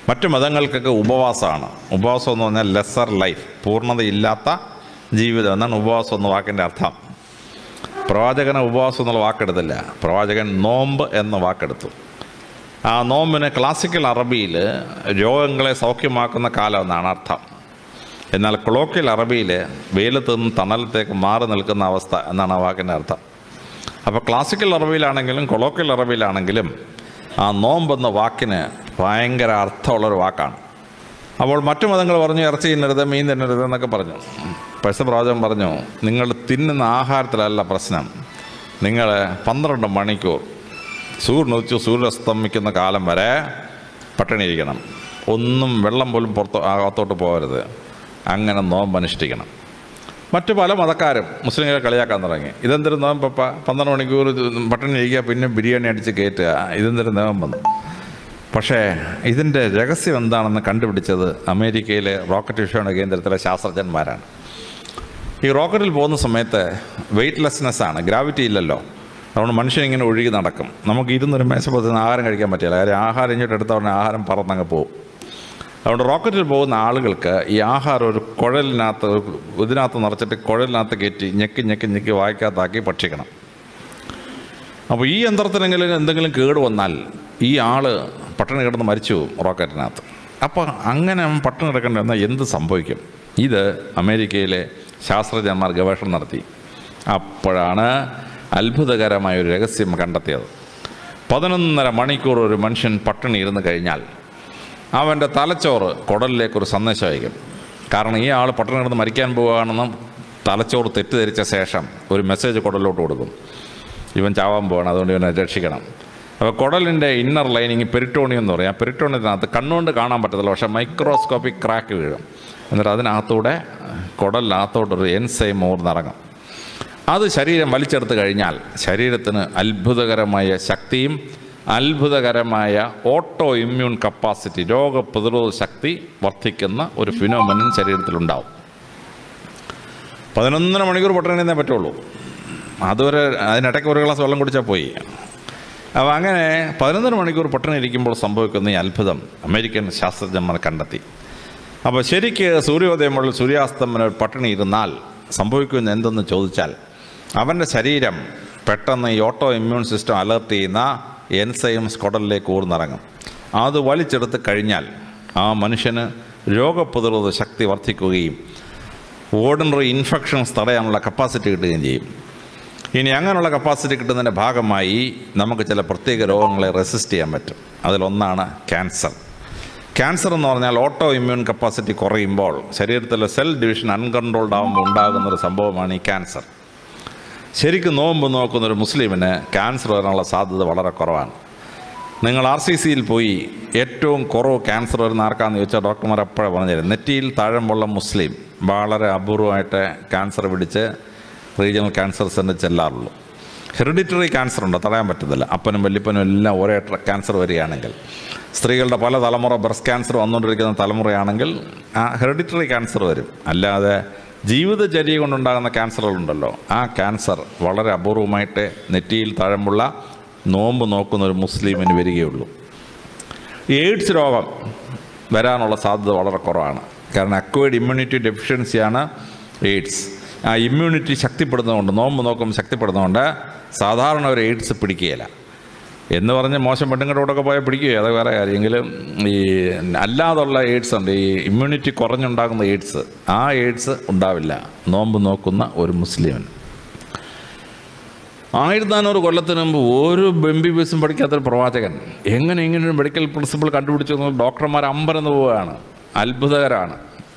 മറ്റു മതങ്ങൾക്കൊക്കെ ഉപവാസമാണ് ഉപവാസം എന്ന് പറഞ്ഞാൽ ലെസർ ലൈഫ് പൂർണ്ണതയില്ലാത്ത ജീവിതം എന്നാണ് ഉപവാസം എന്ന വാക്കിൻ്റെ അർത്ഥം പ്രവാചകന് ഉപവാസം എന്നുള്ള വാക്കെടുത്തില്ല പ്രവാചകൻ നോമ്പ് എന്ന വാക്കെടുത്തു ആ നോമ്പിന് ക്ലാസിക്കൽ അറബിയിൽ രോഗങ്ങളെ സൗഖ്യമാക്കുന്ന കാലം എന്നാണ് അർത്ഥം എന്നാൽ കൊളോക്കിയൽ അറബിയിൽ വെയിലത്ത് നിന്ന് തണലത്തേക്ക് മാറി നിൽക്കുന്ന അവസ്ഥ എന്നാണ് ആ വാക്കിൻ്റെ അർത്ഥം അപ്പോൾ ക്ലാസിക്കൽ അറബിയിലാണെങ്കിലും കൊളോക്കിയൽ അറബിയിലാണെങ്കിലും ആ നോമ്പെന്ന വാക്കിന് ഭയങ്കര അർത്ഥമുള്ളൊരു വാക്കാണ് അപ്പോൾ മറ്റു മതങ്ങൾ പറഞ്ഞു ഇറച്ചി തിന്നരുത് മീൻ തിന്നരുത് എന്നൊക്കെ പറഞ്ഞു പൈസ പ്രാവചകം പറഞ്ഞു നിങ്ങൾ തിന്നുന്ന ആഹാരത്തിലല്ല പ്രശ്നം നിങ്ങൾ പന്ത്രണ്ട് മണിക്കൂർ സൂര്യൻ ഉദിച്ചു സൂര്യസ്തമിക്കുന്ന കാലം വരെ പട്ടിണി ഇരിക്കണം ഒന്നും വെള്ളം പോലും പുറത്ത് അകത്തോട്ട് പോകരുത് അങ്ങനെ നോമ്പ് അനുഷ്ഠിക്കണം മറ്റു പല മതക്കാരും മുസ്ലിങ്ങളെ കളിയാക്കാൻ തുടങ്ങി ഇതെന്തൊരു നോമ്പപ്പ പന്ത്രണ്ട് മണിക്കൂർ ഇത് പട്ടിണി ഇരിക്കുക പിന്നെ ബിരിയാണി അടിച്ച് കയറ്റുക ഇതെന്തൊരു നോമ്പെന്ന് പക്ഷേ ഇതിൻ്റെ രഹസ്യം എന്താണെന്ന് കണ്ടുപിടിച്ചത് അമേരിക്കയിലെ റോക്കറ്റ് വിക്ഷേപണ കേന്ദ്രത്തിലെ ശാസ്ത്രജ്ഞന്മാരാണ് ഈ റോക്കറ്റിൽ പോകുന്ന സമയത്ത് വെയ്റ്റ്ലെസ്നെസ് ആണ് ഗ്രാവിറ്റി ഇല്ലല്ലോ അതുകൊണ്ട് മനുഷ്യൻ ഇങ്ങനെ ഒഴുകി നടക്കും നമുക്ക് ഇരുന്നൊരു മേശപ്പുറത്ത് നിന്ന് ആഹാരം കഴിക്കാൻ പറ്റില്ല കാര്യം ആഹാരം ഇങ്ങോട്ട് എടുത്ത ഉടനെ ആഹാരം പറന്നങ്ങ് പോകും അതുകൊണ്ട് റോക്കറ്റിൽ പോകുന്ന ആളുകൾക്ക് ഈ ആഹാരം ഒരു കുഴലിനകത്ത് ഒരു ഇതിനകത്ത് നിറച്ചിട്ട് കുഴലിനകത്ത് കയറ്റി ഞെക്കി ഞെക്കി ഞെക്കി വായിക്കകത്താക്കി ഭക്ഷിക്കണം അപ്പോൾ ഈ യന്ത്രത്തിനെങ്കിലും എന്തെങ്കിലും കേട് വന്നാൽ ഈ ആൾ പട്ടിണി കിടന്ന് മരിച്ചു പോകും റോക്കറ്റിനകത്ത് അപ്പോൾ അങ്ങനെ അവൻ പട്ടിണി കിടക്കേണ്ടി വന്നാൽ എന്ത് സംഭവിക്കും ഇത് അമേരിക്കയിലെ ശാസ്ത്രജ്ഞന്മാർ ഗവേഷണം നടത്തി അപ്പോഴാണ് അത്ഭുതകരമായ ഒരു രഹസ്യം കണ്ടെത്തിയത് പതിനൊന്നര മണിക്കൂർ ഒരു മനുഷ്യൻ പട്ടിണി ഇരുന്ന് കഴിഞ്ഞാൽ അവൻ്റെ തലച്ചോറ് കുടലിലേക്കൊരു സന്ദേശം അയക്കും കാരണം ഈ ആൾ പട്ടിണി കിടന്ന് മരിക്കാൻ പോവുകയാണെന്നും തലച്ചോറ് തെറ്റിദ്ധരിച്ച ശേഷം ഒരു മെസ്സേജ് കുടലിലോട്ട് കൊടുക്കും ഇവൻ ചാവാൻ പോവാണ് അതുകൊണ്ട് ഇവനെ രക്ഷിക്കണം അപ്പോൾ കുടലിൻ്റെ ഇന്നർ ലൈനിങ് പെരിട്ടോണിയം എന്ന് പറയും ആ പെരിട്ടോണിയത്തിനകത്ത് കണ്ണുകൊണ്ട് കാണാൻ പറ്റത്തില്ല പക്ഷേ മൈക്രോസ്കോപ്പിക് ക്രാക്ക് വീഴും എന്നിട്ട് അതിനകത്തൂടെ കുടലിനകത്തോട്ടൊരു എൻസൈം ഊർന്നിറങ്ങും അത് ശരീരം വലിച്ചെടുത്ത് കഴിഞ്ഞാൽ ശരീരത്തിന് അത്ഭുതകരമായ ശക്തിയും അത്ഭുതകരമായ ഓട്ടോ ഇമ്മ്യൂൺ കപ്പാസിറ്റി രോഗപ്രതിരോധ ശക്തി വർദ്ധിക്കുന്ന ഒരു ഫിനോമിനൻ ശരീരത്തിലുണ്ടാവും പതിനൊന്നര മണിക്കൂർ പട്ടിണിന്നേ പറ്റുള്ളൂ അതുവരെ അതിനിടയ്ക്ക് ഒരു ഗ്ലാസ് വെള്ളം കുടിച്ചാൽ പോയി അപ്പോൾ അങ്ങനെ പതിനൊന്നര മണിക്കൂർ പട്ടിണി ഇരിക്കുമ്പോൾ സംഭവിക്കുന്ന ഈ അത്ഭുതം അമേരിക്കൻ ശാസ്ത്രജ്ഞന്മാർ കണ്ടെത്തി അപ്പോൾ ശരിക്ക് സൂര്യോദയം മുതൽ സൂര്യാസ്തമനം ഒരു പട്ടിണി ഇരുന്നാൽ സംഭവിക്കുന്ന എന്തെന്ന് ചോദിച്ചാൽ അവൻ്റെ ശരീരം പെട്ടെന്ന് ഈ ഓട്ടോ ഇമ്മ്യൂൺ സിസ്റ്റം അലർട്ട് ചെയ്യുന്ന എൻസൈംസ് കുടലിലേക്ക് ഊർന്നിറങ്ങും അത് വലിച്ചെടുത്ത് കഴിഞ്ഞാൽ ആ മനുഷ്യന് രോഗപ്രതിരോധ ശക്തി വർദ്ധിക്കുകയും ഓർഡിനറി ഇൻഫെക്ഷൻസ് തടയാനുള്ള കപ്പാസിറ്റി കിട്ടുകയും ചെയ്യും ഇനി അങ്ങനെയുള്ള കപ്പാസിറ്റി കിട്ടുന്നതിൻ്റെ ഭാഗമായി നമുക്ക് ചില പ്രത്യേക രോഗങ്ങളെ റെസിസ്റ്റ് ചെയ്യാൻ പറ്റും അതിലൊന്നാണ് ക്യാൻസർ ക്യാൻസർ എന്ന് പറഞ്ഞാൽ ഓട്ടോ ഇമ്മ്യൂൺ കപ്പാസിറ്റി കുറയുമ്പോൾ ശരീരത്തിലെ സെൽ ഡിവിഷൻ അൺകൺട്രോൾഡ് ആകുമ്പോൾ ഉണ്ടാകുന്ന ഒരു സംഭവമാണ് ഈ ക്യാൻസർ ശരിക്കും നോമ്പ് നോക്കുന്ന ഒരു മുസ്ലിമിന് ക്യാൻസർ വരാനുള്ള സാധ്യത വളരെ കുറവാണ് നിങ്ങൾ ആർ സി സിയിൽ പോയി ഏറ്റവും കുറവ് ക്യാൻസർ വരുന്ന ആർക്കാന്ന് ചോദിച്ചാൽ ഡോക്ടർമാർ എപ്പോഴാണ് പറഞ്ഞുതരും നെറ്റിയിൽ താഴമ്പുള്ള മുസ്ലിം വളരെ അപൂർവമായിട്ട് ക്യാൻസർ പിടിച്ച് റീജിയണൽ ക്യാൻസർ സെൻ്റർ ചെല്ലാറുള്ളൂ ഹെറിഡിറ്ററി ക്യാൻസർ ഉണ്ട് തടയാൻ പറ്റത്തില്ല അപ്പനും വല്യപ്പനും എല്ലാം ഒരേ ക്യാൻസർ വരികയാണെങ്കിൽ സ്ത്രീകളുടെ പല തലമുറ ബ്രസ്റ്റ് ക്യാൻസർ വന്നുകൊണ്ടിരിക്കുന്ന തലമുറയാണെങ്കിൽ ആ ഹെറിഡിറ്ററി ക്യാൻസർ വരും അല്ലാതെ ജീവിതചര്യ കൊണ്ടുണ്ടാകുന്ന ക്യാൻസറുകളുണ്ടല്ലോ ആ ക്യാൻസർ വളരെ അപൂർവമായിട്ട് നെറ്റിയിൽ താഴമ്പുള്ള നോമ്പ് നോക്കുന്ന ഒരു മുസ്ലിമിന് വരികയുള്ളൂ എയ്ഡ്സ് രോഗം വരാനുള്ള സാധ്യത വളരെ കുറവാണ് കാരണം അക്വേർഡ് ഇമ്മ്യൂണിറ്റി ഡെഫിഷ്യൻസിയാണ് എയ്ഡ്സ് ആ ഇമ്മ്യൂണിറ്റി ശക്തിപ്പെടുന്നതുകൊണ്ട് നോമ്പ് നോക്കുമ്പോൾ ശക്തിപ്പെടുന്നതുകൊണ്ട് സാധാരണ ഒരു എയ്ഡ്സ് പിടിക്കുകയില്ല എന്ന് പറഞ്ഞ് മോശം പെണ്ണുങ്ങളുടെ കൂടെ പോയാൽ പിടിക്കുകയോ അത് വേറെ കാര്യമെങ്കിലും ഈ അല്ലാതുള്ള എയ്ഡ്സ് ഉണ്ട് ഈ ഇമ്മ്യൂണിറ്റി കുറഞ്ഞുണ്ടാകുന്ന എയ്ഡ്സ് ആ എയ്ഡ്സ് ഉണ്ടാവില്ല നോമ്പ് നോക്കുന്ന ഒരു മുസ്ലിമിന് ആയിരത്തി നാനൂറ് കൊല്ലത്തിന് മുമ്പ് ഒരു എം ബി ബി എസും പഠിക്കാത്തൊരു പ്രവാചകൻ എങ്ങനെ ഇങ്ങനെ ഒരു മെഡിക്കൽ പ്രിൻസിപ്പിൾ കണ്ടുപിടിച്ചു എന്ന് ഡോക്ടർമാർ അമ്പരന്ന് പോവുകയാണ് അത്ഭുതകരമാണ്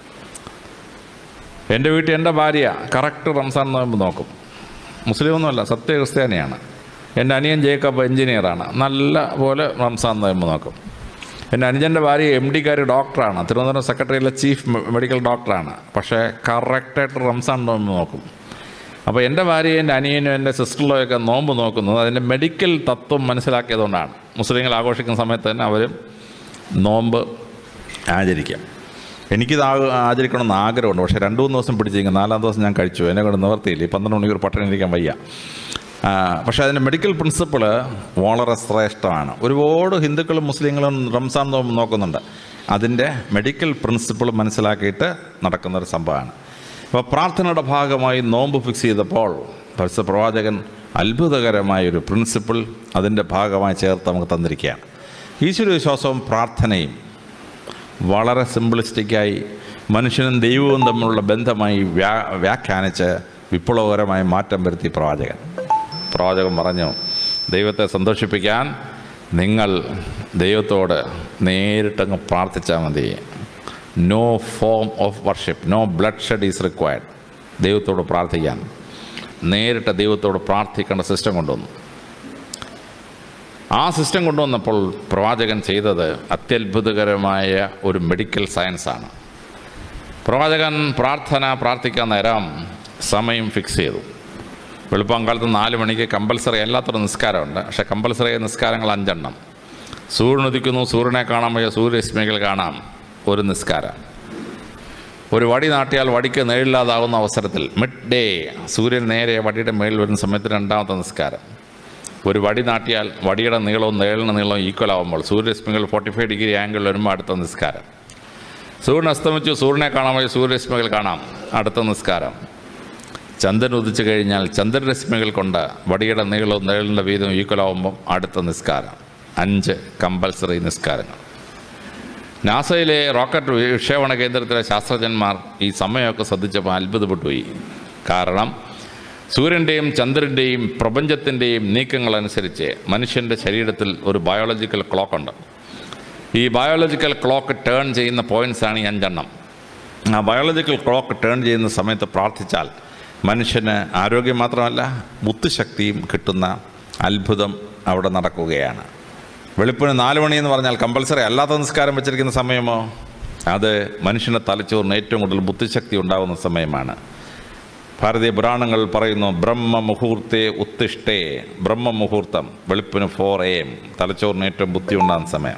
എൻ്റെ വീട്ടിൽ എൻ്റെ ഭാര്യ കറക്റ്റ് റംസാൻ നോമ്പ് നോക്കും മുസ്ലിമൊന്നുമല്ല സത്യ ക്രിസ്ത്യാനിയാണ് എൻ്റെ അനിയൻ ജേക്കബ് എഞ്ചിനീയറാണ് നല്ല പോലെ റംസാൻ നോമ്പ് നോക്കും എൻ്റെ അനുജൻ്റെ ഭാര്യ എം ഡിക്കാർ ഡോക്ടറാണ് തിരുവനന്തപുരം സെക്രട്ടറിയിലെ ചീഫ് മെഡിക്കൽ ഡോക്ടറാണ് പക്ഷേ കറക്റ്റായിട്ട് റംസാൻ നോമ്പ് നോക്കും അപ്പോൾ എൻ്റെ ഭാര്യയും എൻ്റെ അനിയനും എൻ്റെ സിസ്റ്ററിലൊക്കെ നോമ്പ് നോക്കുന്നത് അതിൻ്റെ മെഡിക്കൽ തത്വം മനസ്സിലാക്കിയതുകൊണ്ടാണ് മുസ്ലിങ്ങൾ ആഘോഷിക്കുന്ന സമയത്ത് തന്നെ അവരും നോമ്പ് ആചരിക്കാം എനിക്കിത് ആ- ആചരിക്കണമെന്ന് ആഗ്രഹമുണ്ട് പക്ഷേ രണ്ട് മൂന്ന് ദിവസം പിടിച്ചിരിക്കും നാലാം ദിവസം ഞാൻ കഴിച്ചു എന്നെ കൊണ്ട് നിവർത്തിയില്ല ഈ പന്ത്രണ്ട് മണിക്കൂർ പട്ടിണി ഇരിക്കാൻ വയ്യ ആ, പക്ഷേ അതിൻ്റെ മെഡിക്കൽ പ്രിൻസിപ്പിൾ വളരെ ശ്രേഷ്ഠമാണ് ഒരുപാട് ഹിന്ദുക്കളും മുസ്ലിങ്ങളും റംസാൻ നോമ്പ് നോക്കുന്നുണ്ട് അതിൻ്റെ മെഡിക്കൽ പ്രിൻസിപ്പിൾ മനസ്സിലാക്കിയിട്ട് നടക്കുന്ന ഒരു സംഭവമാണ് അപ്പോൾ പ്രാർത്ഥനയുടെ ഭാഗമായി നോമ്പ് ഫിക്സ് ചെയ്തപ്പോൾ പരിശുദ്ധ പ്രവാചകൻ അത്ഭുതകരമായ ഒരു പ്രിൻസിപ്പിൾ അതിൻ്റെ ഭാഗമായി ചേർത്ത് നമുക്ക് തന്നിരിക്കുകയാണ് ഈശ്വര വിശ്വാസവും പ്രാർത്ഥനയും വളരെ സിംപിളിസ്റ്റിക്കായി മനുഷ്യനും ദൈവവും തമ്മിലുള്ള ബന്ധമായി വ്യാ വ്യാഖ്യാനിച്ച് വിപ്ലവകരമായ മാറ്റം വരുത്തി പ്രവാചകൻ പ്രവാചകൻ പറഞ്ഞു ദൈവത്തെ സന്തോഷിപ്പിക്കാൻ നിങ്ങൾ ദൈവത്തോട് നേരിട്ടങ്ങ് പ്രാർത്ഥിച്ചാൽ മതി no form of worship no bloodshed is required ദൈവത്തോട് പ്രാർത്ഥിക്കാൻ നേരിട്ട് ദൈവത്തോട് പ്രാർത്ഥിക്കേണ്ട സിസ്റ്റം കൊണ്ടുവന്നു ആ സിസ്റ്റം കൊണ്ടുവന്നപ്പോൾ പ്രവാചകൻ ചെയ്തത് അത്യത്ഭുതകരമായ ഒരു മെഡിക്കൽ സയൻസാണ് പ്രവാചകൻ പ്രാർത്ഥന പ്രാർത്ഥിക്കാൻ നേരം സമയം ഫിക്സ് ചെയ്തു വെളുപ്പാങ്കാലത്ത് നാല് മണിക്ക് കമ്പൽസറി അല്ലാത്തൊരു നിസ്കാരമുണ്ട് പക്ഷേ കമ്പൽസറി നിസ്കാരങ്ങൾ അഞ്ചെണ്ണം സൂര്യൻ ഉദിക്കുന്നു സൂര്യനെ കാണാൻ വയ്യ സൂര്യരശ്മികൾ കാണാം ഒരു നിസ്കാരം ഒരു വടി നാട്ടിയാൽ വടിക്ക് നേരില്ലാതാവുന്ന അവസരത്തിൽ മിഡ് ഡേ സൂര്യൻ നേരെ വടിയുടെ മേളിൽ വരുന്ന സമയത്ത് രണ്ടാമത്തെ നിസ്കാരം ഒരു വടി നാട്ടിയാൽ വടിയുടെ നീളവും നേളിന് നീളവും ഈക്വൽ ആവുമ്പോൾ സൂര്യരശ്മികൾ ഫോർട്ടി ഫൈവ് ഡിഗ്രി ആംഗിൾ വരുമ്പോൾ അടുത്ത നിസ്കാരം സൂര്യൻ അസ്തമിച്ചു സൂര്യനെ കാണാൻ വയ്യ സൂര്യരശ്മികൾ കാണാം അടുത്ത നിസ്കാരം ചന്ദ്രൻ ഉദിച്ചു കഴിഞ്ഞാൽ ചന്ദ്രരശ്മികൾ കൊണ്ട് വടിയുടെ നീളവും നേളിൻ്റെ വീതവും ഈക്വൽ ആവുമ്പം അടുത്ത നിസ്കാരം അഞ്ച് കമ്പൽസറി നിസ്കാരങ്ങൾ നാസയിലെ റോക്കറ്റ് വിക്ഷേപണ കേന്ദ്രത്തിലെ ശാസ്ത്രജ്ഞന്മാർ ഈ സമയമൊക്കെ ശ്രദ്ധിച്ചപ്പോൾ അത്ഭുതപ്പെട്ടുപോയി കാരണം സൂര്യൻ്റെയും ചന്ദ്രൻ്റെയും പ്രപഞ്ചത്തിൻ്റെയും നീക്കങ്ങളനുസരിച്ച് മനുഷ്യൻ്റെ ശരീരത്തിൽ ഒരു ബയോളജിക്കൽ ക്ലോക്കുണ്ട് ഈ ബയോളജിക്കൽ ക്ലോക്ക് ടേൺ ചെയ്യുന്ന പോയിൻറ്റ്സാണ് ഈ അഞ്ചെണ്ണം ആ ബയോളജിക്കൽ ക്ലോക്ക് ടേൺ ചെയ്യുന്ന സമയത്ത് പ്രാർത്ഥിച്ചാൽ മനുഷ്യന് ആരോഗ്യം മാത്രമല്ല ബുദ്ധിശക്തിയും കിട്ടുന്ന അത്ഭുതം അവിടെ നടക്കുകയാണ് വെളുപ്പിന് നാല് മണി എന്ന് പറഞ്ഞാൽ കമ്പൽസറി അല്ലാത്ത നിസ്കാരം വെച്ചിരിക്കുന്ന സമയമോ അത് മനുഷ്യൻ്റെ തലച്ചോറിന് ഏറ്റവും കൂടുതൽ ബുദ്ധിശക്തി ഉണ്ടാകുന്ന സമയമാണ് ഭാരതീയ പുരാണങ്ങൾ പറയുന്നു ബ്രഹ്മ മുഹൂർത്തെ ഉത്തിഷ്ടേ ബ്രഹ്മ മുഹൂർത്തം വെളുപ്പിന് ഫോർ എ എം തലച്ചോറിന് ഏറ്റവും ബുദ്ധി ഉണ്ടാകുന്ന സമയം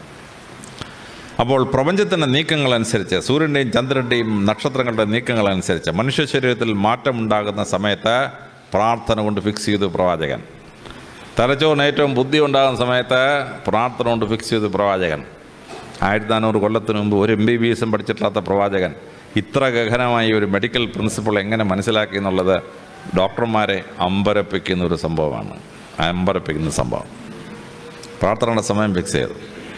അപ്പോൾ പ്രപഞ്ചത്തിൻ്റെ നീക്കങ്ങളനുസരിച്ച് സൂര്യൻ്റെയും ചന്ദ്രൻ്റെയും നക്ഷത്രങ്ങളുടെ നീക്കങ്ങളനുസരിച്ച് മനുഷ്യ ശരീരത്തിൽ മാറ്റമുണ്ടാകുന്ന സമയത്ത് പ്രാർത്ഥന കൊണ്ട് ഫിക്സ് ചെയ്തു പ്രവാചകൻ തലച്ചോറിന് ഏറ്റവും ബുദ്ധി ഉണ്ടാകുന്ന സമയത്ത് പ്രാർത്ഥന കൊണ്ട് ഫിക്സ് ചെയ്തു പ്രവാചകൻ ആയിരത്തി നാനൂറ് കൊല്ലത്തിന് മുമ്പ് ഒരു എം ബി ബി എസും പഠിച്ചിട്ടില്ലാത്ത പ്രവാചകൻ ഇത്ര ഗഹനമായി ഒരു മെഡിക്കൽ പ്രിൻസിപ്പിൾ എങ്ങനെ മനസ്സിലാക്കി എന്നുള്ളത് ഡോക്ടർമാരെ അമ്പരപ്പിക്കുന്ന ഒരു സംഭവമാണ് അമ്പരപ്പിക്കുന്ന സംഭവം പ്രാർത്ഥനയുടെ സമയം ഫിക്സ് ചെയ്തു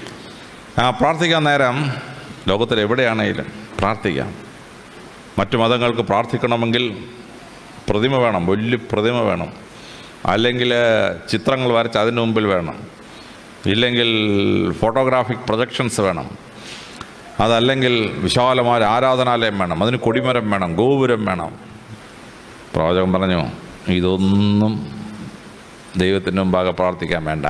ആ പ്രാർത്ഥിക്കാൻ നേരം ലോകത്തിൽ എവിടെയാണെങ്കിലും പ്രാർത്ഥിക്കാം മറ്റു മതങ്ങൾക്ക് പ്രാർത്ഥിക്കണമെങ്കിൽ പ്രതിമ വേണം വലിയ പ്രതിമ വേണം അല്ലെങ്കിൽ ചിത്രങ്ങൾ വരച്ച് അതിന് മുമ്പിൽ വേണം ഇല്ലെങ്കിൽ ഫോട്ടോഗ്രാഫിക് പ്രൊജക്ഷൻസ് വേണം അതല്ലെങ്കിൽ വിശാലമായ ആരാധനാലയം വേണം അതിന് കൊടിമരം വേണം ഗോപുരം വേണം പ്രവാചകൻ പറഞ്ഞു ഇതൊന്നും ദൈവത്തിൻ്റെ മുമ്പാകെ പ്രാർത്ഥിക്കാൻ വേണ്ട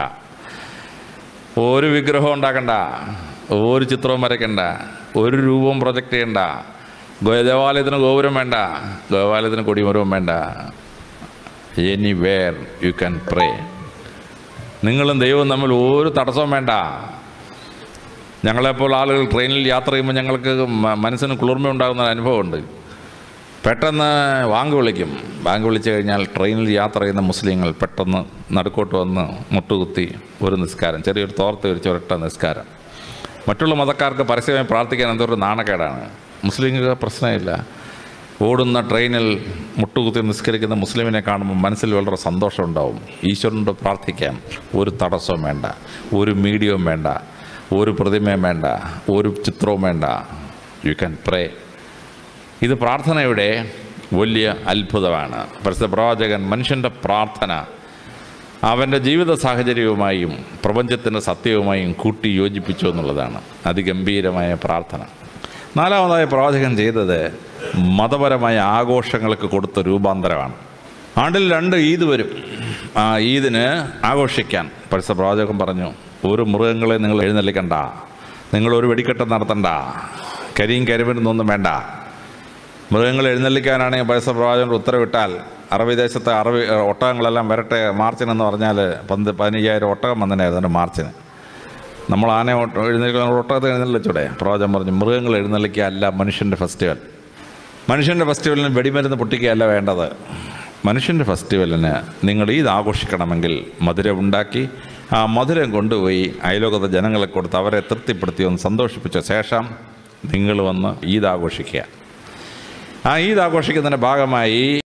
ഒരു വിഗ്രഹം ഉണ്ടാക്കണ്ട ഒരു ചിത്രവും വരയ്ക്കണ്ട ഒരു രൂപവും പ്രൊജക്റ്റ് ചെയ്യണ്ട ഗോ- ദേവാലയത്തിന് ഗോപുരം വേണ്ട ദേവാലയത്തിന് കൊടിമരവും വേണ്ട anywhere you can pray നിങ്ങളും ദൈവവും തമ്മിൽ ഒരു തടസ്സവും വേണ്ട ഞങ്ങളെപ്പോൾ ആളുകൾ ട്രെയിനിൽ യാത്ര ചെയ്യുമ്പോൾ ഞങ്ങൾക്ക് മ- മനസ്സിന് കുളിർമ ഉണ്ടാകുന്ന ഒരു അനുഭവമുണ്ട് പെട്ടെന്ന് ബാങ്ക് വിളിക്കും ബാങ്ക് വിളിച്ചു കഴിഞ്ഞാൽ ട്രെയിനിൽ യാത്ര ചെയ്യുന്ന മുസ്ലിങ്ങൾ പെട്ടെന്ന് നടുക്കോട്ട് വന്ന് മുട്ടുകുത്തി ഒരു നിസ്കാരം ചെറിയൊരു തോർത്ത് ഒരു ചുരട്ട നിസ്കാരം മറ്റുള്ള മതക്കാർക്ക് പരസ്യമായി പ്രാർത്ഥിക്കാൻ എന്തൊരു നാണക്കേടാണ് മുസ്ലിങ്ങൾക്ക് പ്രശ്നമില്ല ഓടുന്ന ട്രെയിനിൽ മുട്ടുകുത്തി നിസ്കരിക്കുന്ന മുസ്ലിമിനെ കാണുമ്പോൾ മനസ്സിൽ വളരെ സന്തോഷം ഉണ്ടാവും ഈശ്വരനോട് പ്രാർത്ഥിക്കാം ഒരു തടസ്സവും വേണ്ട ഒരു മീഡിയവും വേണ്ട ഒരു പ്രതിമയും വേണ്ട ഒരു ചിത്രവും വേണ്ട യു ക്യാൻ പ്രേ ഇത് പ്രാർത്ഥനയുടെ വലിയ അത്ഭുതമാണ് പരിശുദ്ധ പ്രവാചകൻ മനുഷ്യൻ്റെ പ്രാർത്ഥന അവൻ്റെ ജീവിത സാഹചര്യവുമായും പ്രപഞ്ചത്തിൻ്റെ സത്യവുമായും കൂട്ടി യോജിപ്പിച്ചു എന്നുള്ളതാണ് അതിഗംഭീരമായ പ്രാർത്ഥന നാലാമതായി പ്രവാചകൻ ചെയ്തത് മതപരമായ ആഘോഷങ്ങൾക്ക് കൊടുത്ത രൂപാന്തരമാണ് ആണ്ടിൽ രണ്ട് ഈദ് വരും ആ ഈദിന് ആഘോഷിക്കാൻ പരിശുദ്ധ പ്രവാചകൻ പറഞ്ഞു ഒരു മൃഗങ്ങളെ നിങ്ങൾ എഴുന്നള്ളിക്കണ്ട നിങ്ങളൊരു വെടിക്കെട്ട് നടത്തണ്ട കരിയും കരിമരുന്നൊന്നും വേണ്ട മൃഗങ്ങൾ എഴുന്നള്ളിക്കാനാണെങ്കിൽ പരിസര പ്രവാചകൻ ഉത്തരവിട്ടാൽ അറബി ദേശത്തെ അറബി ഏ, ഒട്ടകങ്ങളെല്ലാം വരട്ടെ മാർച്ചിനെന്ന് പറഞ്ഞാൽ പന്ത് പതിനയ്യായിരം ഒട്ടകം വന്നതിനായിരുന്നു അതിൻ്റെ മാർച്ചിന് നമ്മൾ ആന ഒട്ട- എഴുന്നേൽക്കുന്ന ഒട്ടകത്തെ എഴുന്നള്ളിച്ചൂടെ പ്രവാചകൻ പറഞ്ഞു മൃഗങ്ങൾ എഴുന്നള്ളിക്കുക അല്ല മനുഷ്യൻ്റെ ഫെസ്റ്റിവൽ മനുഷ്യൻ്റെ ഫെസ്റ്റിവലിന് വെടിമരുന്ന് പൊട്ടിക്കുകയല്ല വേണ്ടത് മനുഷ്യൻ്റെ ഫെസ്റ്റിവലിന് നിങ്ങൾ ഈദ് ആഘോഷിക്കണമെങ്കിൽ മധുരം ഉണ്ടാക്കി ആ മധുരം കൊണ്ടുപോയി അയലോകത്തെ ജനങ്ങളെ കൊടുത്ത് അവരെ തൃപ്തിപ്പെടുത്തി ഒന്ന് സന്തോഷിപ്പിച്ച ശേഷം നിങ്ങൾ വന്ന് ഈദ് ആഘോഷിക്കുക ആ ഈദ് ആഘോഷിക്കുന്നതിൻ്റെ ഭാഗമായി